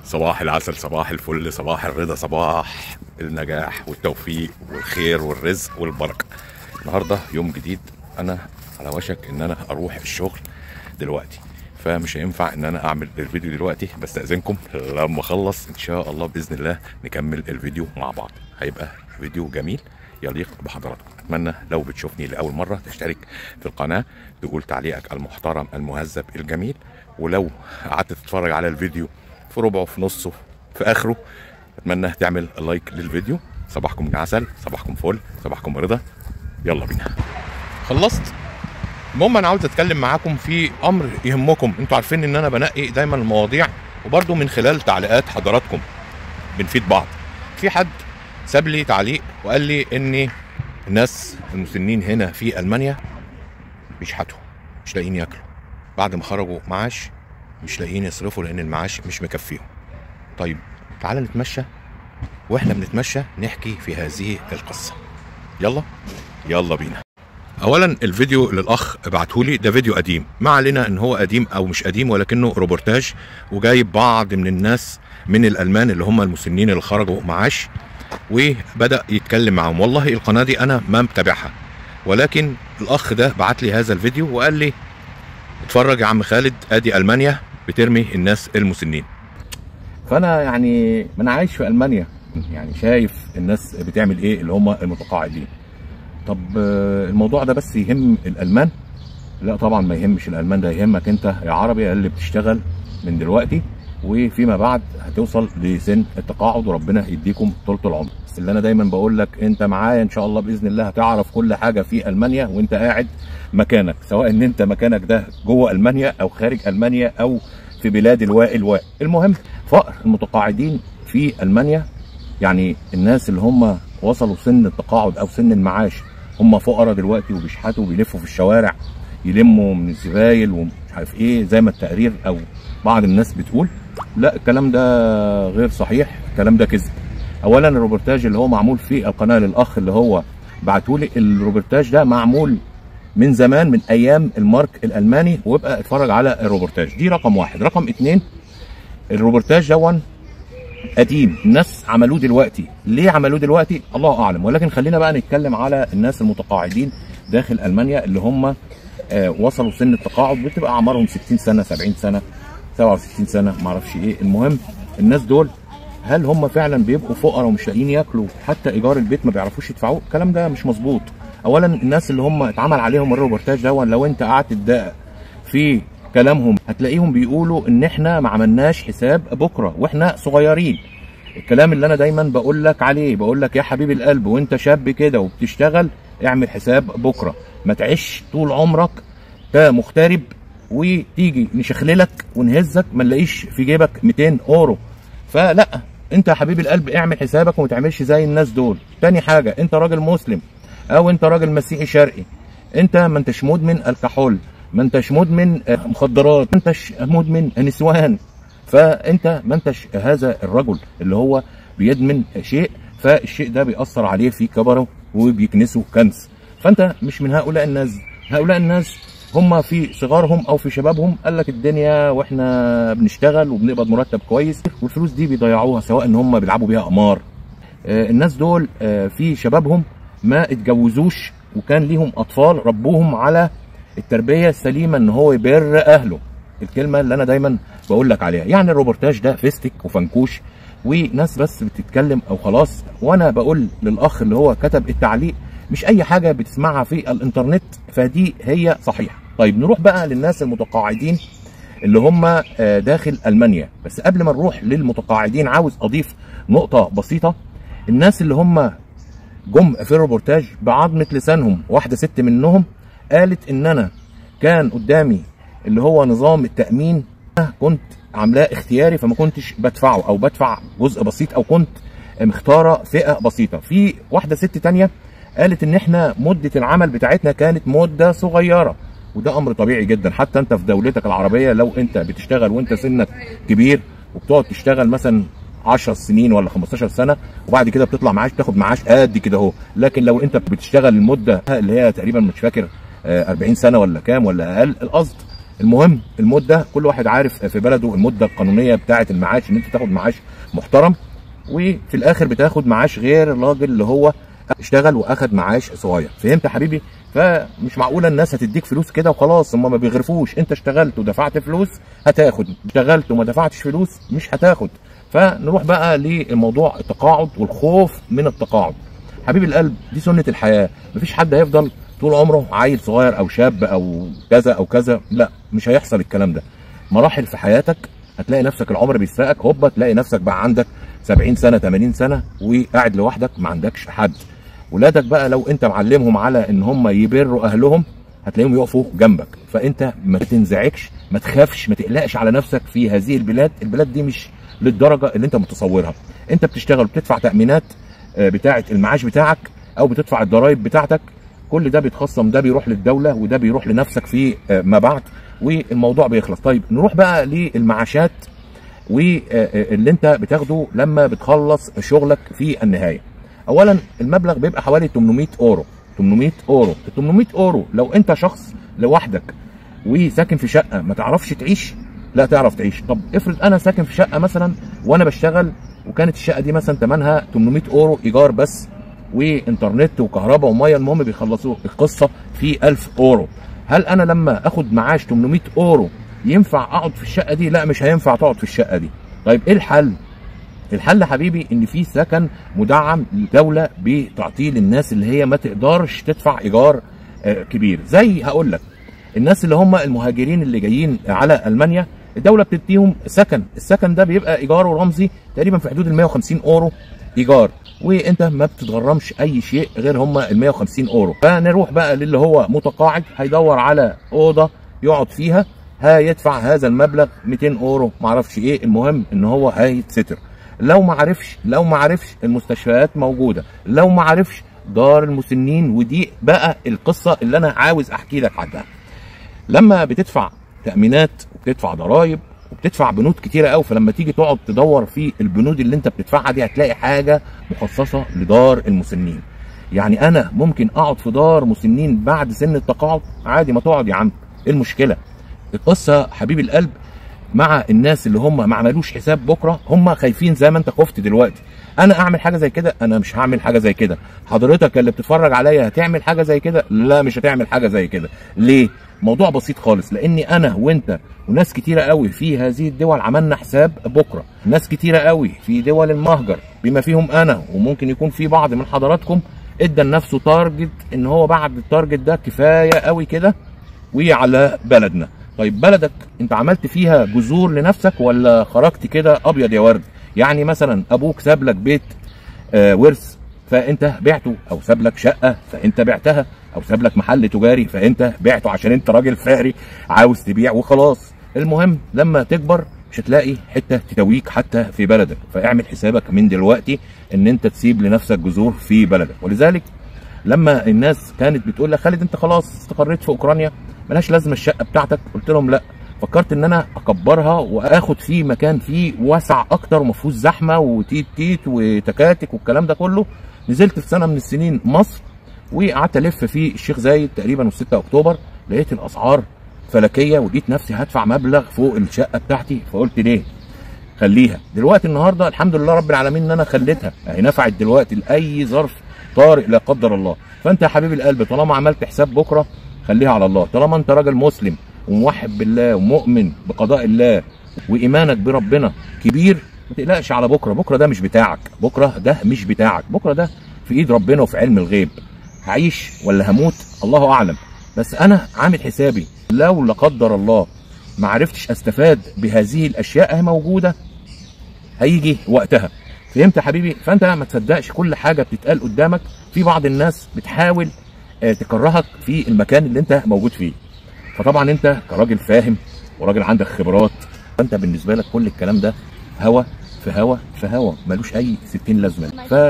صباح العسل صباح الفل صباح الرضا صباح النجاح والتوفيق والخير والرزق والبركه النهارده يوم جديد انا على وشك ان انا اروح الشغل دلوقتي فمش هينفع ان انا اعمل الفيديو دلوقتي بستاذنكم لما اخلص ان شاء الله باذن الله نكمل الفيديو مع بعض هيبقى فيديو جميل يليق بحضراتكم اتمنى لو بتشوفني لاول مره تشترك في القناه تقول تعليقك المحترم المهذب الجميل ولو قعدت تتفرج على الفيديو في ربعه في نصه في اخره اتمنى تعمل لايك للفيديو صباحكم عسل صباحكم فل صباحكم رضا يلا بينا خلصت المهم انا عاوز اتكلم معاكم في امر يهمكم انتوا عارفين ان انا بنقي دايما المواضيع وبرده من خلال تعليقات حضراتكم بنفيد بعض في حد ساب لي تعليق وقال لي ان الناس المسنين هنا في المانيا بيشحتوا مش لاقيين ياكلوا بعد ما خرجوا معاش مش لاقيين يصرفوا لان المعاش مش مكفيهم طيب تعال نتمشى واحنا بنتمشى نحكي في هذه القصه يلا يلا بينا اولا الفيديو اللي الاخ ابعتهولي ده فيديو قديم ما علينا ان هو قديم او مش قديم ولكنه روبورتاج وجايب بعض من الناس من الالمان اللي هم المسنين اللي خرجوا معاش وبدا يتكلم معاهم والله القناه دي انا ما متابعها ولكن الاخ ده بعت لي هذا الفيديو وقال لي اتفرج يا عم خالد ادي المانيا بترمي الناس المسنين فانا يعني ما انا عايش في المانيا يعني شايف الناس بتعمل ايه اللي هم المتقاعدين طب آه، الموضوع ده بس يهم الالمان لا طبعا ما يهمش الالمان ده يهمك انت يا عربي اللي بتشتغل من دلوقتي وفيما بعد هتوصل لسن التقاعد وربنا يديكم طولة العمر بس اللي انا دايما بقول لك انت معايا ان شاء الله باذن الله هتعرف كل حاجه في المانيا وانت قاعد مكانك سواء ان انت مكانك ده جوه المانيا او خارج المانيا او في بلاد الواء الواء المهم فقر المتقاعدين في المانيا يعني الناس اللي هم وصلوا سن التقاعد او سن المعاش هم فقراء دلوقتي وبيشحتوا وبيلفوا في الشوارع يلموا من الزبايل ومش عارف ايه زي ما التقرير او بعض الناس بتقول لا الكلام ده غير صحيح الكلام ده كذب اولا الروبورتاج اللي هو معمول في القناه للاخ اللي هو بعتولي الروبورتاج ده معمول من زمان من ايام المارك الالماني وابقى اتفرج على الروبورتاج دي رقم واحد رقم اتنين الروبورتاج دون قديم الناس عملوه دلوقتي ليه عملوه دلوقتي الله اعلم ولكن خلينا بقى نتكلم على الناس المتقاعدين داخل المانيا اللي هم آه، وصلوا سن التقاعد بتبقى اعمارهم 60 سنه 70 سنه 67 سنه ما اعرفش ايه المهم الناس دول هل هم فعلا بيبقوا فقراء ومش لاقيين ياكلوا حتى ايجار البيت ما بيعرفوش يدفعوه الكلام ده مش مظبوط اولا الناس اللي هم اتعمل عليهم الروبورتاج ده لو انت قعدت تدقق في كلامهم هتلاقيهم بيقولوا ان احنا ما عملناش حساب بكره واحنا صغيرين الكلام اللي انا دايما بقول لك عليه بقول لك يا حبيب القلب وانت شاب كده وبتشتغل اعمل حساب بكره ما تعيش طول عمرك كمغترب وتيجي نشخللك ونهزك ما نلاقيش في جيبك 200 اورو فلا انت يا حبيب القلب اعمل حسابك وما تعملش زي الناس دول تاني حاجه انت راجل مسلم او انت راجل مسيحي شرقي انت ما انتش مدمن الكحول ما انتش مدمن آه، مخدرات ما انتش مدمن نسوان فانت ما انتش هذا الرجل اللي هو بيدمن شيء فالشيء ده بيأثر عليه في كبره وبيكنسه كنس فانت مش من هؤلاء الناس هؤلاء الناس هم في صغارهم او في شبابهم قال لك الدنيا واحنا بنشتغل وبنقبض مرتب كويس والفلوس دي بيضيعوها سواء ان هم بيلعبوا بيها قمار آه، الناس دول آه، في شبابهم ما اتجوزوش وكان ليهم اطفال ربوهم على التربيه السليمه ان هو يبر اهله الكلمه اللي انا دايما بقول لك عليها يعني الروبورتاج ده فيستك وفنكوش وناس بس بتتكلم او خلاص وانا بقول للاخ اللي هو كتب التعليق مش اي حاجه بتسمعها في الانترنت فدي هي صحيحه طيب نروح بقى للناس المتقاعدين اللي هم آه، داخل المانيا بس قبل ما نروح للمتقاعدين عاوز اضيف نقطه بسيطه الناس اللي هم جم في الروبورتاج بعظمه لسانهم واحده ست منهم قالت ان انا كان قدامي اللي هو نظام التامين كنت عاملاه اختياري فما كنتش بدفعه او بدفع جزء بسيط او كنت مختاره فئه بسيطه في واحده ست تانية قالت ان احنا مده العمل بتاعتنا كانت مده صغيره وده امر طبيعي جدا حتى انت في دولتك العربيه لو انت بتشتغل وانت سنك كبير وبتقعد تشتغل مثلا 10 سنين ولا 15 سنه وبعد كده بتطلع معاش تاخد معاش قد كده اهو لكن لو انت بتشتغل المده اللي هي تقريبا مش فاكر آه، 40 سنه ولا كام ولا اقل القصد المهم المده كل واحد عارف في بلده المده القانونيه بتاعه المعاش ان انت تاخد معاش محترم وفي الاخر بتاخد معاش غير الراجل اللي هو اشتغل واخد معاش صغير فهمت يا حبيبي فمش معقوله الناس هتديك فلوس كده وخلاص هم ما بيغرفوش انت اشتغلت ودفعت فلوس هتاخد اشتغلت وما دفعتش فلوس مش هتاخد فنروح بقى للموضوع التقاعد والخوف من التقاعد حبيب القلب دي سنه الحياه مفيش حد هيفضل طول عمره عيل صغير او شاب او كذا او كذا لا مش هيحصل الكلام ده مراحل في حياتك هتلاقي نفسك العمر بيسرقك هوبا تلاقي نفسك بقى عندك 70 سنه 80 سنه وقاعد لوحدك ما عندكش حد ولادك بقى لو انت معلمهم على ان هم يبروا اهلهم هتلاقيهم يقفوا جنبك فانت ما تنزعجش ما تخافش ما تقلقش على نفسك في هذه البلاد البلاد دي مش للدرجه اللي انت متصورها انت بتشتغل بتدفع تامينات آه، بتاعه المعاش بتاعك او بتدفع الضرائب بتاعتك كل ده بيتخصم ده بيروح للدوله وده بيروح لنفسك في آه، ما بعد والموضوع بيخلص طيب نروح بقى للمعاشات واللي انت بتاخده لما بتخلص شغلك في النهايه اولا المبلغ بيبقى حوالي 800 اورو 800 اورو ال 800 اورو لو انت شخص لوحدك وساكن في شقه ما تعرفش تعيش لا تعرف تعيش طب افرض انا ساكن في شقه مثلا وانا بشتغل وكانت الشقه دي مثلا ثمنها 800 اورو ايجار بس وانترنت وكهرباء وميه المهم بيخلصوا القصه في 1000 اورو هل انا لما اخد معاش 800 اورو ينفع اقعد في الشقه دي لا مش هينفع تقعد في الشقه دي طيب ايه الحل الحل حبيبي ان في سكن مدعم للدوله بتعطيه للناس اللي هي ما تقدرش تدفع ايجار آه، كبير زي هقول لك الناس اللي هم المهاجرين اللي جايين على المانيا الدوله بتديهم سكن السكن ده بيبقى ايجاره رمزي تقريبا في حدود ال 150 اورو ايجار وانت ما بتتغرمش اي شيء غير هم ال 150 اورو فنروح بقى للي هو متقاعد هيدور على اوضه يقعد فيها هيدفع هذا المبلغ 200 اورو معرفش ايه المهم ان هو هيتستر لو ما عرفش لو ما عرفش المستشفيات موجوده لو ما عرفش دار المسنين ودي بقى القصه اللي انا عاوز احكي لك عنها لما بتدفع تامينات وبتدفع ضرائب وبتدفع بنود كتيره قوي فلما تيجي تقعد تدور في البنود اللي انت بتدفعها دي هتلاقي حاجه مخصصه لدار المسنين يعني انا ممكن اقعد في دار مسنين بعد سن التقاعد عادي ما تقعد يا عم ايه المشكله القصه حبيب القلب مع الناس اللي هم ما عملوش حساب بكره هم خايفين زي ما انت خفت دلوقتي انا اعمل حاجه زي كده انا مش هعمل حاجه زي كده حضرتك اللي بتتفرج عليا هتعمل حاجه زي كده لا مش هتعمل حاجه زي كده ليه موضوع بسيط خالص لاني انا وانت وناس كتيره قوي في هذه الدول عملنا حساب بكره ناس كتيره قوي في دول المهجر بما فيهم انا وممكن يكون في بعض من حضراتكم ادى لنفسه تارجت ان هو بعد التارجت ده كفايه قوي كده وعلى بلدنا طيب بلدك انت عملت فيها جذور لنفسك ولا خرجت كده ابيض يا ورد يعني مثلا ابوك ساب لك بيت آه ورث فانت بعته او ساب لك شقه فانت بعتها او ساب لك محل تجاري فانت بعته عشان انت راجل فقري عاوز تبيع وخلاص المهم لما تكبر مش هتلاقي حته تتويك حتى في بلدك فاعمل حسابك من دلوقتي ان انت تسيب لنفسك جذور في بلدك ولذلك لما الناس كانت بتقول لك خالد انت خلاص استقريت في اوكرانيا ملهاش لازمه الشقه بتاعتك قلت لهم لا فكرت ان انا اكبرها واخد فيه مكان فيه واسع اكتر وما فيهوش زحمه وتيت تيت وتكاتك والكلام ده كله نزلت في سنه من السنين مصر وقعدت الف في الشيخ زايد تقريبا و6 اكتوبر لقيت الاسعار فلكيه ولقيت نفسي هدفع مبلغ فوق الشقه بتاعتي فقلت ليه خليها دلوقتي النهارده الحمد لله رب العالمين ان انا خليتها اهي نفعت دلوقتي لاي ظرف طارئ لا قدر الله فانت يا حبيب القلب طالما عملت حساب بكره خليها على الله طالما انت راجل مسلم وموحد بالله ومؤمن بقضاء الله وايمانك بربنا كبير ما تقلقش على بكره بكره ده مش بتاعك بكره ده مش بتاعك بكره ده في ايد ربنا وفي علم الغيب هعيش ولا هموت الله اعلم بس انا عامل حسابي لو لا قدر الله ما عرفتش استفاد بهذه الاشياء هي موجوده هيجي وقتها فهمت يا حبيبي فانت ما تصدقش كل حاجه بتتقال قدامك في بعض الناس بتحاول آه، تكرهك في المكان اللي انت موجود فيه فطبعا انت كراجل فاهم وراجل عندك خبرات فانت بالنسبه لك كل الكلام ده هوا في هوا في هوا ملوش اي 60 لازمه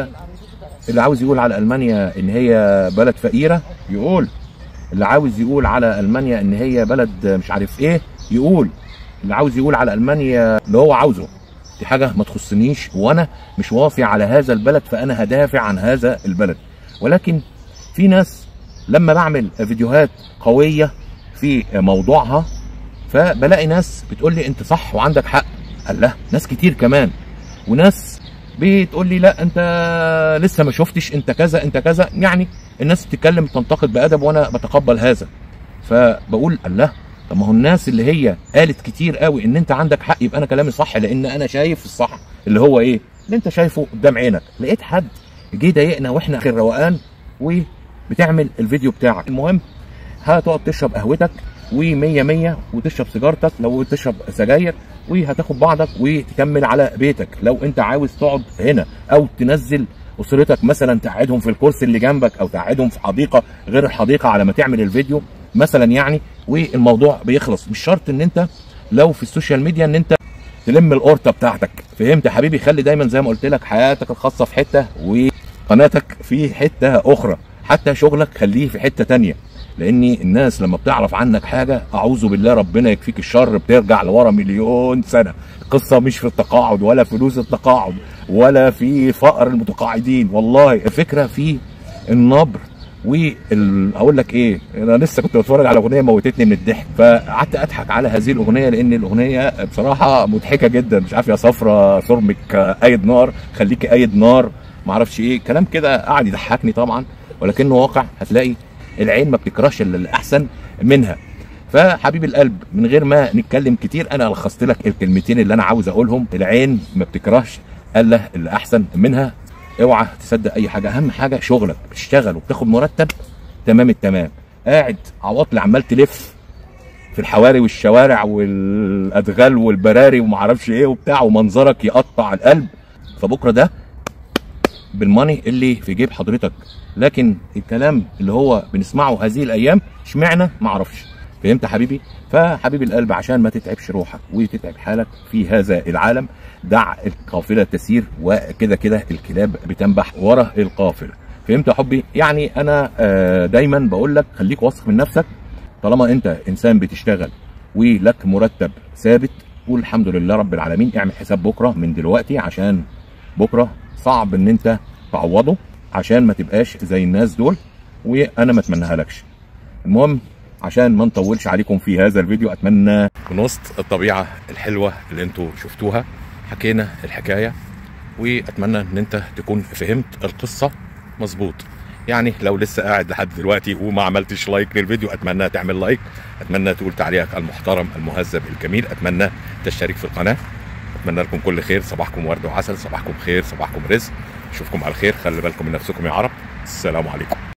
فاللي عاوز يقول على المانيا ان هي بلد فقيره يقول اللي عاوز يقول على المانيا ان هي بلد مش عارف ايه يقول اللي عاوز يقول على المانيا اللي هو عاوزه دي حاجه ما تخصنيش وانا مش واصي على هذا البلد فانا هدافع عن هذا البلد ولكن في ناس لما بعمل فيديوهات قويه في موضوعها فبلاقي ناس بتقول لي انت صح وعندك حق قال لا ناس كتير كمان وناس بتقول لي لا انت لسه ما شفتش انت كذا انت كذا يعني الناس بتتكلم تنتقد بادب وانا بتقبل هذا فبقول الله طب ما هو الناس اللي هي قالت كتير قوي ان انت عندك حق يبقى انا كلامي صح لان انا شايف الصح اللي هو ايه اللي انت شايفه قدام عينك لقيت حد جه ضايقنا واحنا في الروقان وبتعمل الفيديو بتاعك المهم هتقعد تشرب قهوتك ومية مية وتشرب سيجارتك لو تشرب سجاير وهتاخد بعضك وتكمل على بيتك لو انت عاوز تقعد هنا او تنزل اسرتك مثلا تقعدهم في الكرسي اللي جنبك او تقعدهم في حديقه غير الحديقه على ما تعمل الفيديو مثلا يعني والموضوع بيخلص مش شرط ان انت لو في السوشيال ميديا ان انت تلم القرطه بتاعتك فهمت يا حبيبي خلي دايما زي ما قلت لك حياتك الخاصه في حته وقناتك في حته اخرى حتى شغلك خليه في حته تانية لان الناس لما بتعرف عنك حاجه اعوذ بالله ربنا يكفيك الشر بترجع لورا مليون سنه القصه مش في التقاعد ولا فلوس التقاعد ولا في فقر المتقاعدين والله الفكره في النبر وال اقول لك ايه انا لسه كنت بتفرج على اغنيه موتتني من الضحك فقعدت اضحك على هذه الاغنيه لان الاغنيه بصراحه مضحكه جدا مش عارف يا صفرة صرمك ايد نار خليكي ايد نار معرفش ايه كلام كده قعد يضحكني طبعا ولكنه واقع هتلاقي العين ما بتكرهش الا الاحسن منها فحبيب القلب من غير ما نتكلم كتير انا لخصت لك الكلمتين اللي انا عاوز اقولهم العين ما بتكرهش الا اللي احسن منها اوعى تصدق اي حاجه اهم حاجه شغلك بتشتغل وبتاخد مرتب تمام التمام قاعد عواطل عمال تلف في الحواري والشوارع والادغال والبراري ومعرفش ايه وبتاع ومنظرك يقطع القلب فبكره ده بالماني اللي في جيب حضرتك لكن الكلام اللي هو بنسمعه هذه الايام اشمعنى ما اعرفش فهمت يا حبيبي فحبيب القلب عشان ما تتعبش روحك وتتعب حالك في هذا العالم دع القافله تسير وكده كده الكلاب بتنبح ورا القافله فهمت يا حبي يعني انا آه، دايما بقول لك خليك واثق من نفسك طالما انت انسان بتشتغل ولك مرتب ثابت قول الحمد لله رب العالمين اعمل حساب بكره من دلوقتي عشان بكره صعب ان انت تعوضه عشان ما تبقاش زي الناس دول وانا ما اتمناها لكش المهم عشان ما نطولش عليكم في هذا الفيديو اتمنى من وسط الطبيعه الحلوه اللي انتوا شفتوها حكينا الحكايه واتمنى ان انت تكون فهمت القصه مظبوط يعني لو لسه قاعد لحد دلوقتي وما عملتش لايك للفيديو اتمنى تعمل لايك اتمنى تقول تعليقك المحترم المهذب الجميل اتمنى تشترك في القناه اتمنى لكم كل خير صباحكم ورد وعسل صباحكم خير صباحكم رزق اشوفكم على خير خلي بالكم من نفسكم يا عرب السلام عليكم